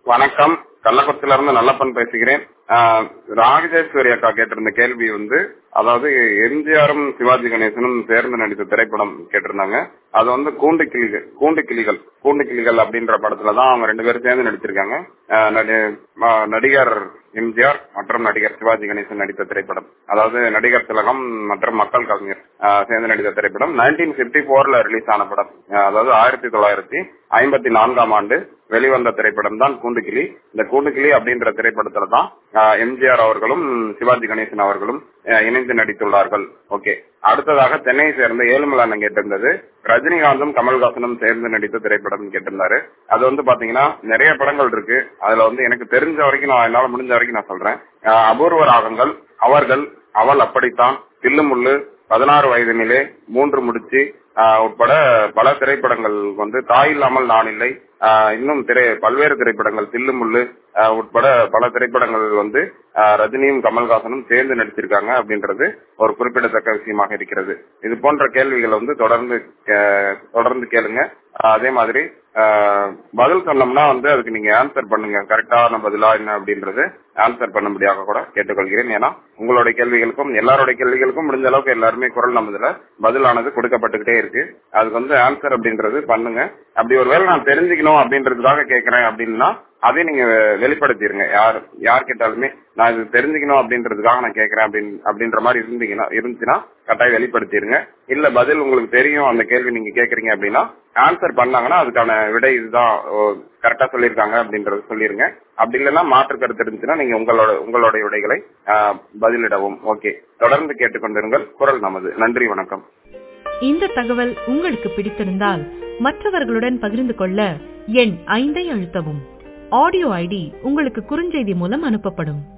வணக்கம் கள்ளக்குளத்துல இருந்து நல்லப்பன் பேசுகிறேன் ஆஹ் ராகஜேஸ்வரி அக்கா கேட்டிருந்த கேள்வி வந்து அதாவது எம்ஜிஆரும் சிவாஜி கணேசனும் சேர்ந்து நடித்த திரைப்படம் கேட்டிருந்தாங்க அது வந்து கூண்டு கிளிகள் கூண்டு கிளிகள் கூண்டு கிளிகள் அப்படின்ற படத்துல தான் அவங்க ரெண்டு பேரும் சேர்ந்து நடிச்சிருக்காங்க ஆஹ் நடி- ஆஹ் நடிகர் எம்ஜிஆர் மற்றும் நடிகர் சிவாஜி கணேசன் நடித்த திரைப்படம் அதாவது நடிகர் திலகம் மற்றும் மக்கள் கலைஞர் ஆஹ் சேர்ந்து நடித்த திரைப்படம் நைன்டீன் பிப்டி போர்ல ரிலீஸ் ஆன படம் ஆஹ் அதாவது ஆயிரத்தி தொள்ளாயிரத்தி ஐம்பத்தி நான்காம் ஆண்டு வெளிவந்த திரைப்படம் தான் கூண்டுக்கிளி இந்த கூண்டுக்கிளி அப்படின்ற திரைப்படத்துல தான் ஆஹ் எம்ஜிஆர் அவர்களும் சிவாஜி கணேசன் அவர்களும் ஆஹ் இணைந்து நடித்துள்ளார்கள் ஓகே அடுத்ததாக சென்னையை சேர்ந்த ஏழுமலான கேட்டிருந்தது ரஜினிகாந்தும் கமல்ஹாசனும் சேர்ந்து நடித்த திரைப்படம் கேட்டிருந்தாரு அது வந்து பாத்தீங்கன்னா நிறைய படங்கள் இருக்கு அதுல வந்து எனக்கு தெரிஞ்ச வரைக்கும் நான் என்னால முடிஞ்ச வரைக்கும் நான் சொல்றேன் ஆஹ் அபூர்வ ராகங்கள் அவர்கள் அவள் அப்படித்தான் தில்லுமுள்ளு பதினாறு வயதினிலே மூன்று முடிச்சு ஆஹ் உட்பட பல திரைப்படங்கள் வந்து தாய் இல்லாமல் நான் இல்லை ஆஹ் இன்னும் திரை பல்வேறு திரைப்படங்கள் தில்லுமுள்ளு ஆஹ் உட்பட பல திரைப்படங்கள் வந்து ஆஹ் ரஜினியும் கமல்ஹாசனும் சேர்ந்து நடிச்சிருக்காங்க அப்படின்றது ஒரு குறிப்பிடத்தக்க விஷயமாக இருக்கிறது இது போன்ற கேள்விகளை வந்து தொடர்ந்து கே- தொடர்ந்து கேளுங்க ஆஹ் அதே மாதிரி ஆஹ் பதில் சொன்னோம்னா வந்து அதுக்கு நீங்க ஆன்சர் பண்ணுங்க கரெக்டான பதிலா என்ன அப்படின்றது ஆன்சர் பண்ணும்படியாக கூட கேட்டுக்கொள்கிறேன் ஏன்னா உங்களுடைய கேள்விகளுக்கும் எல்லாருடைய கேள்விகளுக்கும் முடிஞ்ச அளவுக்கு எல்லாருமே குரல் நம்மதுல பதிலானது கொடுக்கப்பட்டுக்கிட்டே இருக்கு அதுக்கு வந்து ஆன்சர் அப்படின்றது பண்ணுங்க அப்படி ஒருவேளை நான் தெரிஞ்சுக்கணும் அப்படின்றதுக்காக கேட்கறேன் அப்படின்னா அதை நீங்க வெளிப்படுத்திடுங்க யார் யார் கேட்டாலுமே நான் இது தெரிஞ்சுக்கணும் அப்படின்றதுக்காக நான் கேட்கறேன் அப்படின்னு அப்படின்ற மாதிரி இருந்தீங்கன்னா இருந்துச்சுன்னா கட்டாயம் வெளிப்படுத்திடுங்க இல்ல பதில் உங்களுக்கு தெரியும் அந்த கேள்வி நீங்க கேக்குறீங்க அப்படின்னா ஆன்சர் பண்ணாங்கன்னா அதுக்கான விடை இதுதான் கரெக்டா சொல்லியிருக்காங்க அப்படின்றது சொல்லிருங்க அப்படி இல்லைன்னா மாற்று கருத்து இருந்துச்சுன்னா நீங்க உங்களோட உங்களுடைய விடைகளை ஆஹ், பதிலிடவும் ஓகே தொடர்ந்து கேட்டுக்கொண்டிருங்கள் குரல் நமது நன்றி வணக்கம் இந்த தகவல் உங்களுக்கு பிடித்திருந்தால் மற்றவர்களுடன் பகிர்ந்து கொள்ள எண் ஐந்தை அழுத்தவும் ஆடியோ ஐடி உங்களுக்கு குறுஞ்செய்தி மூலம் அனுப்பப்படும்